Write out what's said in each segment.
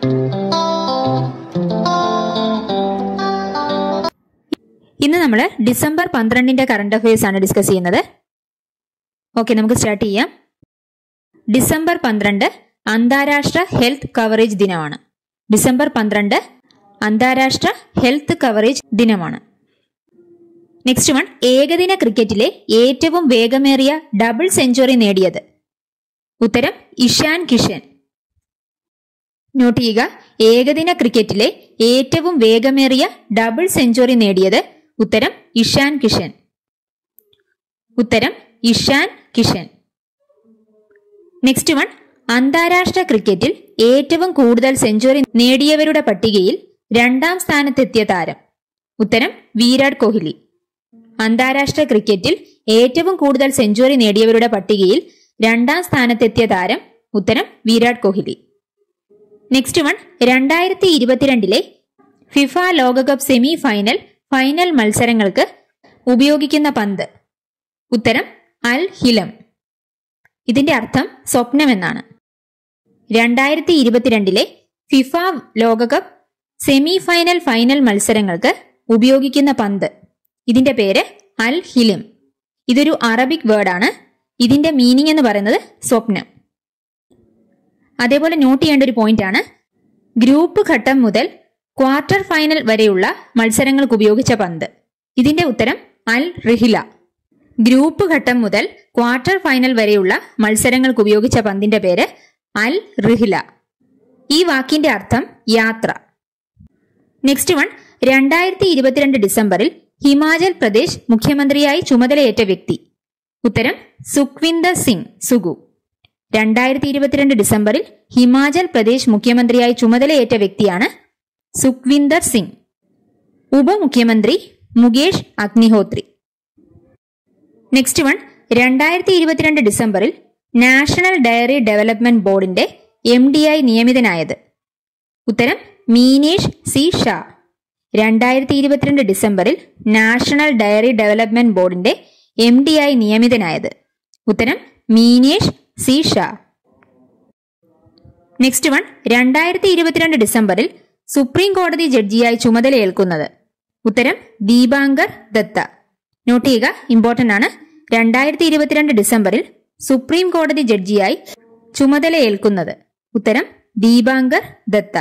ഇന്ന് നമ്മൾ ഡിസംബർ പന്ത്രണ്ടിന്റെ കറണ്ട് അഫയേഴ്സ് ആണ് ഡിസ്കസ് ചെയ്യുന്നത് ഓക്കെ നമുക്ക് സ്റ്റാർട്ട് ചെയ്യാം ഡിസംബർ പന്ത്രണ്ട് അന്താരാഷ്ട്ര ഹെൽത്ത് കവറേജ് ദിനമാണ് ഡിസംബർ പന്ത്രണ്ട് അന്താരാഷ്ട്ര ഹെൽത്ത് കവറേജ് ദിനമാണ് നെക്സ്റ്റ് വൺ ഏകദിന ക്രിക്കറ്റിലെ ഏറ്റവും വേഗമേറിയ ഡബിൾ സെഞ്ചുറി നേടിയത് ഉത്തരം ഇഷാൻ കിഷൻ നോട്ട് ചെയ്യുക ഏകദിന ക്രിക്കറ്റിലെ ഏറ്റവും വേഗമേറിയ ഡബിൾ സെഞ്ചുറി നേടിയത് ഉത്തരം ഇഷാൻ കിഷൻ ഉത്തരം ഇഷാൻ കിഷൻ നെക്സ്റ്റ് വൺ അന്താരാഷ്ട്ര ക്രിക്കറ്റിൽ ഏറ്റവും കൂടുതൽ സെഞ്ചുറി നേടിയവരുടെ പട്ടികയിൽ രണ്ടാം സ്ഥാനത്തെത്തിയ താരം ഉത്തരം വിരാട് കോഹ്ലി അന്താരാഷ്ട്ര ക്രിക്കറ്റിൽ ഏറ്റവും കൂടുതൽ സെഞ്ചുറി നേടിയവരുടെ പട്ടികയിൽ രണ്ടാം സ്ഥാനത്തെത്തിയ താരം ഉത്തരം വിരാട് കോഹ്ലി നെക്സ്റ്റ് വൺ രണ്ടായിരത്തി ഇരുപത്തിരണ്ടിലെ ഫിഫ ലോകകപ്പ് സെമി ഫൈനൽ ഫൈനൽ മത്സരങ്ങൾക്ക് ഉപയോഗിക്കുന്ന പന്ത് ഉത്തരം അൽ ഹിലം ഇതിന്റെ അർത്ഥം സ്വപ്നം എന്നാണ് രണ്ടായിരത്തി ഇരുപത്തിരണ്ടിലെ ഫിഫ ലോകകപ്പ് സെമി ഫൈനൽ ഫൈനൽ മത്സരങ്ങൾക്ക് ഉപയോഗിക്കുന്ന പന്ത് ഇതിന്റെ പേര് അൽ ഹിലിം ഇതൊരു അറബിക് വേർഡാണ് ഇതിന്റെ മീനിങ് എന്ന് പറയുന്നത് സ്വപ്നം അതേപോലെ നോട്ട് ചെയ്യേണ്ട ഒരു പോയിന്റ് ആണ് ഗ്രൂപ്പ് ഘട്ടം മുതൽ ക്വാർട്ടർ ഫൈനൽ വരെയുള്ള മത്സരങ്ങൾക്ക് ഉപയോഗിച്ച പന്ത് ഇതിന്റെ ഉത്തരം അൽ റിഹില ഗ്രൂപ്പ് ഘട്ടം മുതൽ ക്വാർട്ടർ ഫൈനൽ വരെയുള്ള മത്സരങ്ങൾക്ക് ഉപയോഗിച്ച പന്തിന്റെ പേര് അൽ റിഹില ഈ വാക്കിന്റെ അർത്ഥം യാത്ര നെക്സ്റ്റ് വൺ രണ്ടായിരത്തി ഇരുപത്തിരണ്ട് ഡിസംബറിൽ ഹിമാചൽ പ്രദേശ് മുഖ്യമന്ത്രിയായി ചുമതലയേറ്റ വ്യക്തി ഉത്തരം സുഖ്വിന്ദർ സിംഗ് സുഗു രണ്ടായിരത്തി ഇരുപത്തിരണ്ട് ഡിസംബറിൽ ഹിമാചൽ പ്രദേശ് മുഖ്യമന്ത്രിയായി ചുമതലയേറ്റ വ്യക്തിയാണ് സുഖ്വിന്ദർ സിംഗ് ഉപമുഖ്യമന്ത്രി മുകേഷ് അഗ്നിഹോത്രി നെക്സ്റ്റ് വൺ രണ്ടായിരത്തി ഇരുപത്തിരണ്ട് ഡിസംബറിൽ നാഷണൽ ഡയറി ഡെവലപ്മെന്റ് ബോർഡിന്റെ എം ഡി ആയി നിയമിതനായത് ഉത്തരം മീനേഷ് സി ഷാ രണ്ടായിരത്തി ഇരുപത്തിരണ്ട് ഡിസംബറിൽ നാഷണൽ ഡയറി ഡെവലപ്മെന്റ് ബോർഡിന്റെ എം ഡി ആയി നിയമിതനായത് ഉത്തരം മീനേഷ് സി ഷാ നെക്സ്റ്റ് വൺ രണ്ടായിരത്തി ഇരുപത്തിരണ്ട് ഡിസംബറിൽ സുപ്രീം കോടതി ജഡ്ജിയായി ചുമതലയേൽക്കുന്നത് ഉത്തരം ദീപാങ്കർ ദത്ത നോട്ട് ചെയ്യുക ഇമ്പോർട്ടന്റ് ആണ് രണ്ടായിരത്തി ഇരുപത്തിരണ്ട് ഡിസംബറിൽ സുപ്രീം കോടതി ജഡ്ജിയായി ചുമതലയേൽക്കുന്നത് ഉത്തരം ദീപാങ്കർ ദത്ത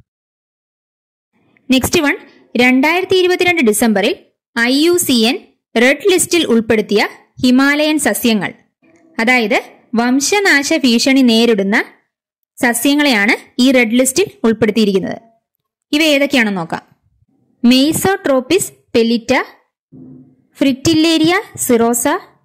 നെക്സ്റ്റ് വൺ രണ്ടായിരത്തി ഇരുപത്തിരണ്ട് ഡിസംബറിൽ I U C N red ലിസ്റ്റിൽ ഉൾപ്പെടുത്തിയ ഹിമാലയൻ സസ്യങ്ങൾ അതായത് വംശനാശ ഭീഷണി നേരിടുന്ന സസ്യങ്ങളെയാണ് ഈ റെഡ് ലിസ്റ്റിൽ ഉൾപ്പെടുത്തിയിരിക്കുന്നത് ഇവ ഏതൊക്കെയാണെന്ന് നോക്കാം മെയ്സോട്രോപ്പിസ് പെലിറ്റ ഫ്രിറ്റില്ലേരിയ സിറോസ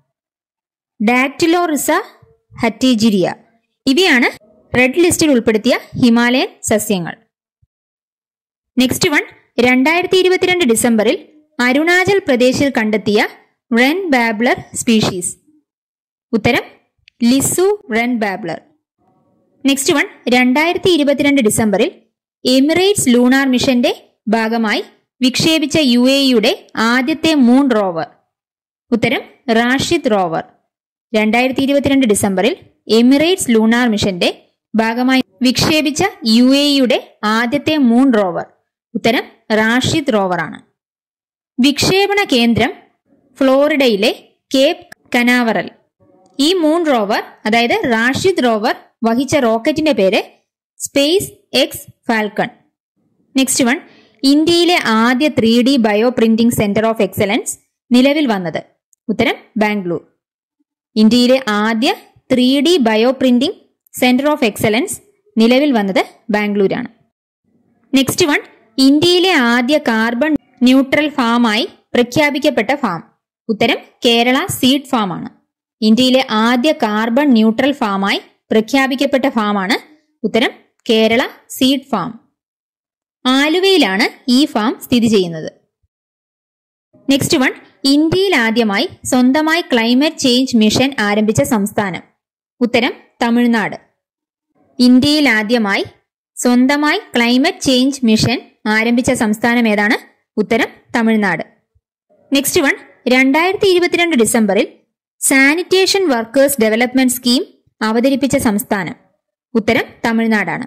ഡാക്ടിലോറിസ ഹറ്റീജിരിയ ഇവയാണ് റെഡ് ലിസ്റ്റിൽ ഉൾപ്പെടുത്തിയ ഹിമാലയൻ സസ്യങ്ങൾ നെക്സ്റ്റ് വൺ രണ്ടായിരത്തി ഇരുപത്തിരണ്ട് ഡിസംബറിൽ അരുണാചൽ പ്രദേശിൽ കണ്ടെത്തിയ റെൻ ബാബ്ലർ സ്പീഷീസ് ഉത്തരം Lisu wren babbler next one രണ്ടായിരത്തി ഇരുപത്തിരണ്ട് ഡിസംബറിൽ എമിറേറ്റ്സ് ലൂണാർ മിഷന്റെ ഭാഗമായി വിക്ഷേപിച്ച യു എ യുടെ ആദ്യത്തെ മൂൺ റോവർ ഉത്തരം റാഷിദ് റോവർ രണ്ടായിരത്തി ഇരുപത്തിരണ്ട് ഡിസംബറിൽ എമിറേറ്റ്സ് ലൂണാർ മിഷന്റെ ഭാഗമായി വിക്ഷേപിച്ച യു എ യുടെ ആദ്യത്തെ മൂൺ റോവർ ഉത്തരം റാഷിദ് റോവറാണ് വിക്ഷേപണ കേന്ദ്രം ഫ്ലോറിഡയിലെ കേപ്പ് കനാവറൽ ഈ മൂൺ റോവർ അതായത് റാഷിദ് റോവർ വഹിച്ച റോക്കറ്റിന്റെ പേര് Space X Falcon next one ഇന്ത്യയിലെ ആദ്യ three D bio printing centre of excellence നിലവിൽ വന്നത് ഉത്തരം ബാംഗ്ലൂർ ഇന്ത്യയിലെ ആദ്യ three D bio printing centre of excellence നിലവിൽ വന്നത് ബാംഗ്ലൂരാണ് നെക്സ്റ്റ് വൺ ഇന്ത്യയിലെ ആദ്യ കാർബൺ ന്യൂട്രൽ ഫാമായി പ്രഖ്യാപിക്കപ്പെട്ട ഫാം ഉത്തരം കേരള സീഡ് ഫാം ആണ് ഇന്ത്യയിലെ ആദ്യ കാർബൺ ന്യൂട്രൽ ഫാമായി പ്രഖ്യാപിക്കപ്പെട്ട ഫാമാണ് ഉത്തരം കേരള സീഡ് ഫാം ആലുവയിലാണ് ഈ ഫാം സ്ഥിതി ചെയ്യുന്നത് നെക്സ്റ്റ് വൺ ഇന്ത്യയിൽ ആദ്യമായി സ്വന്തമായി ക്ലൈമറ്റ് ചേഞ്ച് മിഷൻ ആരംഭിച്ച സംസ്ഥാനം ഉത്തരം തമിഴ്നാട് ഇന്ത്യയിൽ ആദ്യമായി സ്വന്തമായി ക്ലൈമറ്റ് ചേഞ്ച് മിഷൻ ആരംഭിച്ച സംസ്ഥാനം ഏതാണ് ഉത്തരം തമിഴ്നാട് നെക്സ്റ്റ് വൺ രണ്ടായിരത്തി ഇരുപത്തിരണ്ട് ഡിസംബറിൽ സാനിറ്റേഷൻ വർക്കേഴ്സ് ഡെവലപ്മെന്റ് സ്കീം അവതരിപ്പിച്ച സംസ്ഥാനം ഉത്തരം തമിഴ്നാടാണ്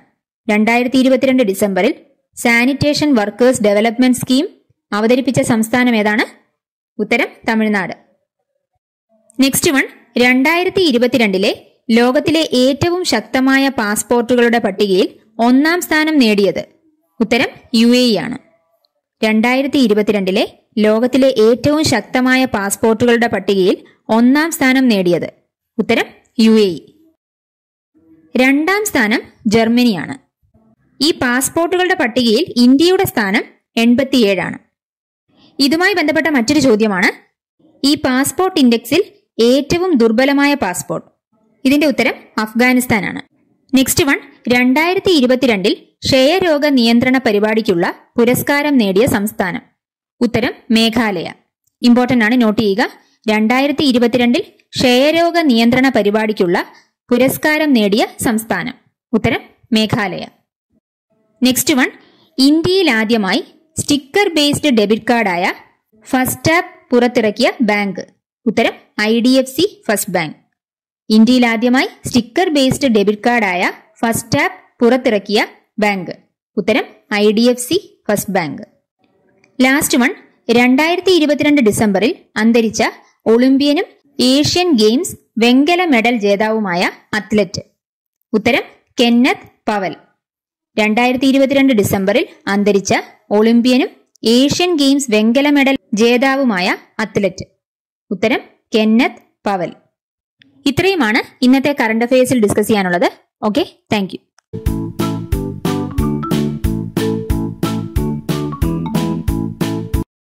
രണ്ടായിരത്തി ഇരുപത്തിരണ്ട് ഡിസംബറിൽ സാനിറ്റേഷൻ വർക്കേഴ്സ് ഡെവലപ്മെന്റ് സ്കീം അവതരിപ്പിച്ച സംസ്ഥാനം ഏതാണ് ഉത്തരം തമിഴ്നാട് നെക്സ്റ്റ് വൺ രണ്ടായിരത്തി ഇരുപത്തിരണ്ടിലെ ലോകത്തിലെ ഏറ്റവും ശക്തമായ പാസ്പോർട്ടുകളുടെ പട്ടികയിൽ ഒന്നാം സ്ഥാനം നേടിയത് ഉത്തരം യു എ ആണ് രണ്ടായിരത്തി ഇരുപത്തിരണ്ടിലെ ലോകത്തിലെ ഏറ്റവും ശക്തമായ പാസ്പോർട്ടുകളുടെ പട്ടികയിൽ ഒന്നാം സ്ഥാനം നേടിയത് ഉത്തരം യു എ രണ്ടാം സ്ഥാനം ജർമ്മനിയാണ് ഈ പാസ്പോർട്ടുകളുടെ പട്ടികയിൽ ഇന്ത്യയുടെ സ്ഥാനം എൺപത്തിയേഴാണ് ഇതുമായി ബന്ധപ്പെട്ട മറ്റൊരു ചോദ്യമാണ് ഈ പാസ്പോർട്ട് ഇൻഡെക്സിൽ ഏറ്റവും ദുർബലമായ പാസ്പോർട്ട് ഇതിന്റെ ഉത്തരം അഫ്ഗാനിസ്ഥാനാണ് നെക്സ്റ്റ് വൺ രണ്ടായിരത്തി ഇരുപത്തിരണ്ടിൽ ക്ഷയരോഗ നിയന്ത്രണ പരിപാടിക്കുള്ള പുരസ്കാരം നേടിയ സംസ്ഥാനം ഉത്തരം മേഘാലയ ഇമ്പോർട്ടന്റ് ആണ് നോട്ട് ചെയ്യുക രണ്ടായിരത്തി ഇരുപത്തിരണ്ടിൽ ക്ഷയരോഗ നിയന്ത്രണ പരിപാടിക്കുള്ള പുരസ്കാരം നേടിയ സംസ്ഥാനം ഉത്തരം മേഘാലയ നെക്സ്റ്റ് വൺ ഇന്ത്യയിൽ ആദ്യമായി സ്റ്റിക്കർ ബേസ്ഡ് ഡെബിറ്റ് കാർഡായ ഫസ്റ്റ് ആപ്പ് പുറത്തിറക്കിയ ബാങ്ക് ഉത്തരം I D F C first bank ഇന്ത്യയിൽ ആദ്യമായി സ്റ്റിക്കർ ബേസ്ഡ് ഡെബിറ്റ് കാർഡായ ഫസ്റ്റ് ആപ്പ് പുറത്തിറക്കിയ ബാങ്ക് ഉത്തരം I D F C first bank last one രണ്ടായിരത്തി ഇരുപത്തിരണ്ട് ഡിസംബറിൽ അന്തരിച്ച ഒളിമ്പ്യനും ഏഷ്യൻ ഗെയിംസ് വെങ്കല മെഡൽ ജേതാവുമായ അത്ലറ്റ് ഉത്തരം കെന്നത്ത് പവൽ രണ്ടായിരത്തി ഇരുപത്തിരണ്ട് ഡിസംബറിൽ അന്തരിച്ച ഒളിമ്പ്യനും ഏഷ്യൻ ഗെയിംസ് വെങ്കല മെഡൽ ജേതാവുമായ അത്ലറ്റ് ഉത്തരം കെന്നത്ത് പവൽ ഇത്രയുമാണ് ഇന്നത്തെ കറണ്ട് അഫയേഴ്സിൽ ഡിസ്കസ് ചെയ്യാനുള്ളത് ഓക്കെ താങ്ക്